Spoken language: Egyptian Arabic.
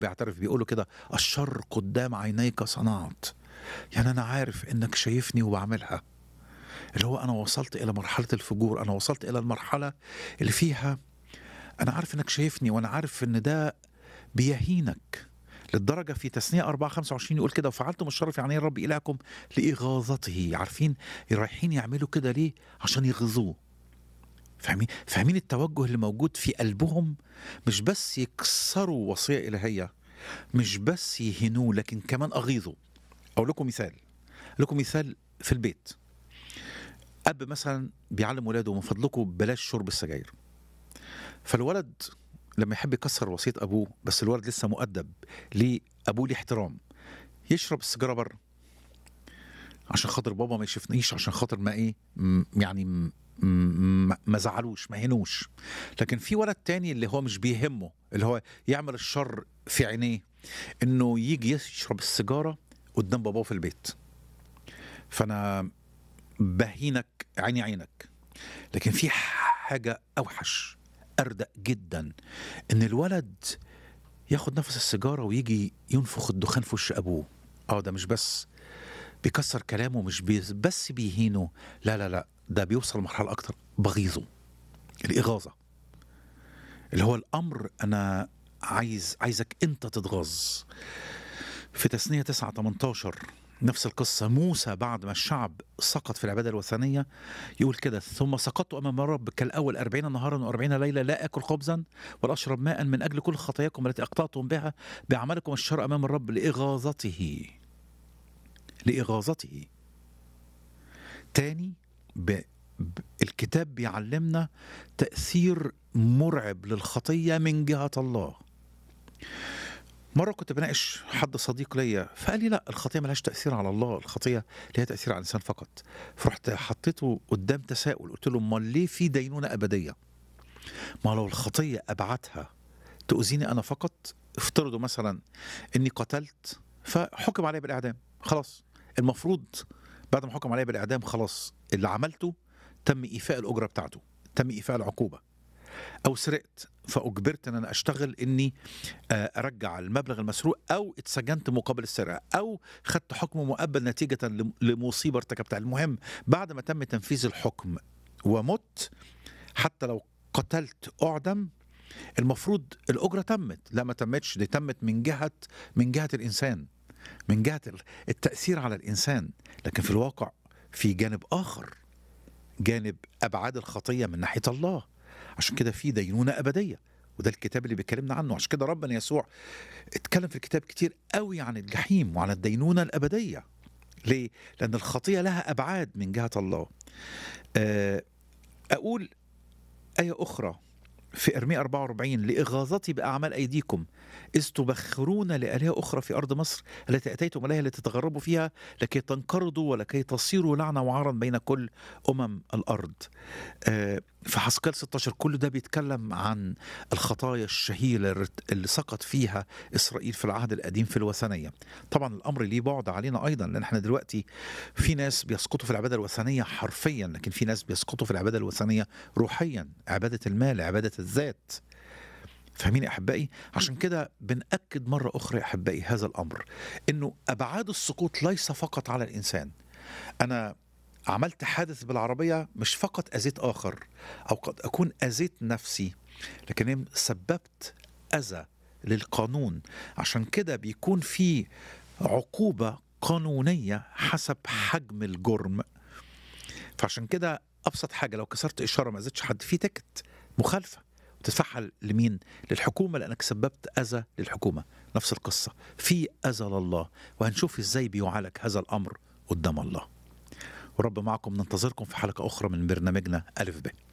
بيعترف بيقوله كده الشر قدام عينيك صنعت يعني انا عارف انك شايفني وبعملها اللي هو انا وصلت الى مرحله الفجور انا وصلت الى المرحله اللي فيها انا عارف انك شايفني وانا عارف ان ده بيهينك للدرجة في تثنية 4 25 يقول كده وفعلتم الشر في عيني الرب إلهكم لإغاظته عارفين رايحين يعملوا كده ليه عشان يغيظوه فاهمين فاهمين التوجه اللي موجود في قلبهم مش بس يكسروا وصية إلهية مش بس يهنوه لكن كمان أغيظوا أقول لكم مثال أقول لكم مثال في البيت أب مثلا بيعلم ولاده من فضلكم بلاش شرب السجاير فالولد لما يحب يكسر وصية أبوه بس الولد لسه مؤدب ليه أبوه ليه احترام يشرب السيجارة بره عشان خاطر بابا ما يشوفنيش عشان خاطر ما ايه م- يعني م- م- ما زعلوش ما هنوش لكن في ولد تاني اللي هو مش بيهمه اللي هو يعمل الشر في عينيه انه يجي يشرب السيجاره قدام باباه في البيت فانا بهينك عيني عينك لكن في حاجه اوحش اردأ جدا ان الولد ياخد نفس السيجاره ويجي ينفخ الدخان في وش ابوه اه ده مش بس بيكسر كلامه مش بي بس بيهينه لا لا لا ده بيوصل لمرحله اكتر بغيظه الاغاظه اللي هو الامر انا عايز عايزك انت تتغاظ في تثنيه 9 18 نفس القصة موسى بعد ما الشعب سقط في العبادة الوثنية يقول كده ثم سقطت أمام الرب كالأول أربعين نهارا وأربعين ليلة لا أكل خبزا ولا أشرب ماء من أجل كل خطاياكم التي أقطعتم بها بعملكم الشر أمام الرب لإغاظته لإغاظته تاني ب... ب... الكتاب بيعلمنا تأثير مرعب للخطية من جهة الله مرة كنت بناقش حد صديق ليا فقال لي لا الخطية ملهاش تأثير على الله الخطية ليها تأثير على الإنسان فقط فرحت حطيته قدام تساؤل قلت له امال ليه في دينونة أبدية ما لو الخطية أبعتها تؤذيني أنا فقط افترضوا مثلا إني قتلت فحكم علي بالإعدام خلاص المفروض بعد ما حكم علي بالإعدام خلاص اللي عملته تم إيفاء الأجرة بتاعته تم إيفاء العقوبة او سرقت فاجبرت ان انا اشتغل اني آه، ارجع المبلغ المسروق او اتسجنت مقابل السرقه او خدت حكم مؤبد نتيجه لم- لمصيبه ارتكبتها المهم بعد ما تم تنفيذ الحكم ومت حتى لو قتلت اعدم المفروض الاجره تمت لا ما تمتش دي تمت من جهه من جهه الانسان من جهه ال- التاثير على الانسان لكن في الواقع في جانب اخر جانب ابعاد الخطيه من ناحيه الله عشان كده في دينونه ابديه وده الكتاب اللي بيكلمنا عنه عشان كده ربنا يسوع اتكلم في الكتاب كتير قوي عن الجحيم وعن الدينونه الابديه ليه لان الخطيه لها ابعاد من جهه الله آه، اقول ايه اخرى في ارميا 44 لاغاظتي باعمال ايديكم اذ تبخرون لالهه اخرى في ارض مصر التي اتيتم اليها لتتغربوا فيها لكي تنقرضوا ولكي تصيروا لعنه وعارا بين كل امم الارض آه، في حسقال 16 كل ده بيتكلم عن الخطايا الشهيرة اللي سقط فيها إسرائيل في العهد القديم في الوثنية طبعا الأمر ليه بعد علينا أيضا لأن احنا دلوقتي في ناس بيسقطوا في العبادة الوثنية حرفيا لكن في ناس بيسقطوا في العبادة الوثنية روحيا عبادة المال عبادة الذات فاهمين يا احبائي عشان كده بنأكد مرة أخرى يا أحبائي هذا الأمر إنه أبعاد السقوط ليس فقط على الإنسان أنا عملت حادث بالعربية مش فقط أذيت آخر أو قد أكون أذيت نفسي لكن سببت أذى للقانون عشان كده بيكون في عقوبة قانونية حسب حجم الجرم فعشان كده أبسط حاجة لو كسرت إشارة ما أذيتش حد في تكت مخالفة وتدفعها لمين؟ للحكومة لأنك سببت أذى للحكومة نفس القصة في أذى لله وهنشوف إزاي بيعالج هذا الأمر قدام الله ورب معكم ننتظركم في حلقة أخرى من برنامجنا ألف ب